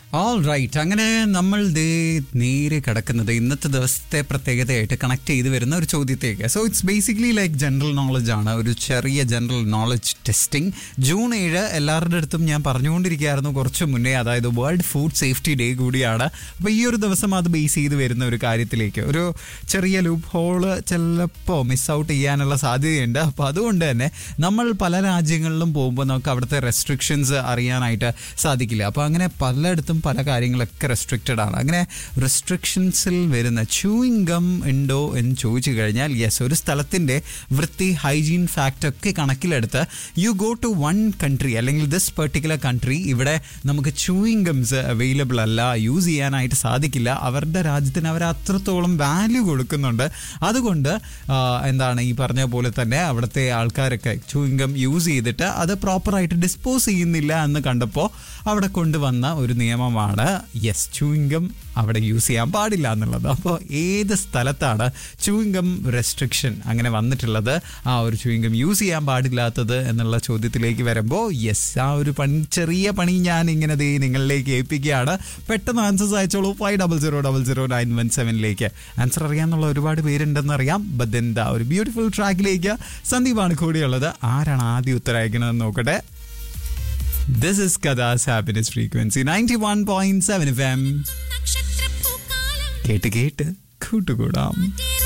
all right അങ്ങനെ നമ്മൾ ദേ നേരെ കിടക്കുന്നത് ഇന്നത്തെ ദിവസത്തെ പ്രത്യേകതയായിട്ട് കണക്ട് ചെയ്ത് വരുന്ന ഒരു ചോദ്യത്തേക്ക് so it's basically like general knowledge ആണ് ഒരു ചെറിയ ജനറൽ നോളജ് ടെസ്റ്റിംഗ് ജൂൺ ഏഴ് എല്ലാവരുടെ അടുത്തും ഞാൻ പറഞ്ഞുകൊണ്ടിരിക്കുകയായിരുന്നു കുറച്ച് മുന്നേ അതായത് വേൾഡ് ഫുഡ് സേഫ്റ്റി ഡേ കൂടിയാണ് അപ്പോൾ ഈ ഒരു ദിവസം അത് ബേസ് ചെയ്ത് വരുന്ന ഒരു കാര്യത്തിലേക്ക് ഒരു ചെറിയ ലൂപ്പ് ഹോള് ചിലപ്പോൾ മിസ് ഔട്ട് ചെയ്യാനുള്ള സാധ്യതയുണ്ട് അപ്പോൾ അതുകൊണ്ട് തന്നെ നമ്മൾ പല രാജ്യങ്ങളിലും പോകുമ്പോൾ നമുക്ക് അവിടുത്തെ റെസ്ട്രിക്ഷൻസ് അറിയാനായിട്ട് സാധിക്കില്ല അപ്പോൾ അങ്ങനെ പലയിടത്തും പല കാര്യങ്ങളൊക്കെ റെസ്ട്രിക്റ്റഡ് ആണ് അങ്ങനെ റെസ്ട്രിക്ഷൻസിൽ വരുന്ന ചൂയിങ് ഗം ഉണ്ടോ എന്ന് ചോദിച്ചു കഴിഞ്ഞാൽ യെസ് ഒരു സ്ഥലത്തിൻ്റെ വൃത്തി ഹൈജീൻ ഫാക്റ്റ് ഒക്കെ കണക്കിലെടുത്ത് you go to one country അല്ലെങ്കിൽ ദിസ് പെർട്ടിക്കുലർ കൺട്രി ഇവിടെ നമുക്ക് ചൂയിങ് ഗംസ് അവൈലബിൾ അല്ല യൂസ് ചെയ്യാനായിട്ട് സാധിക്കില്ല അവരുടെ രാജ്യത്തിന് അവർ അത്രത്തോളം വാല്യൂ കൊടുക്കുന്നുണ്ട് അതുകൊണ്ട് ആ, എന്താണ് ഈ പറഞ്ഞ പോലെ തന്നെ അവിടുത്തെ ആൾക്കാരൊക്കെ ചൂയിങ് ഗം യൂസ് ചെയ്തിട്ട് അത് പ്രോപ്പറായിട്ട് ഡിസ്പോസ് ചെയ്യുന്നില്ല എന്ന് കണ്ടപ്പോൾ അവിടെ കൊണ്ടുവന്ന ഒരു നിയമമാണ് യെസ് ചൂയിങ്കം അവിടെ യൂസ് ചെയ്യാൻ പാടില്ല എന്നുള്ളത് അപ്പോൾ ഏത് സ്ഥലത്താണ് ചൂയിങ്കം റെസ്ട്രിക്ഷൻ അങ്ങനെ വന്നിട്ടുള്ളത് ആ ഒരു ചൂയിങ്കം യൂസ് ചെയ്യാൻ പാടില്ലാത്തത് എന്നുള്ള ചോദ്യത്തിലേക്ക് വരുമ്പോൾ യെസ് ആ ഒരു പണി ചെറിയ പണി ഞാൻ ഇങ്ങനെ ദേ നിങ്ങളിലേക്ക് ഏൽപ്പിക്കുകയാണ് പെട്ടെന്ന് ആൻസേഴ്സ് അയച്ചോളൂ five double zero double zero nine one സെവനിലേക്ക് ആൻസർ അറിയാന്നുള്ള ഒരുപാട് പേരുണ്ടെന്ന് അറിയാം ബട്ട് എന്താ ഒരു ബ്യൂട്ടിഫുൾ ട്രാക്കിലേക്ക് സന്ദീപാണ് കൂടിയുള്ളത് ആരാണ് ആദ്യം ഉത്തരം അയക്കണമെന്ന് നോക്കട്ടെ this is Katha's happiness frequency ninety one point seven F M നക്ഷത്രപ്പൂക്കാലം കേട്ട് കേട്ട് കൂട്ടുകൂടാം മറ്റേ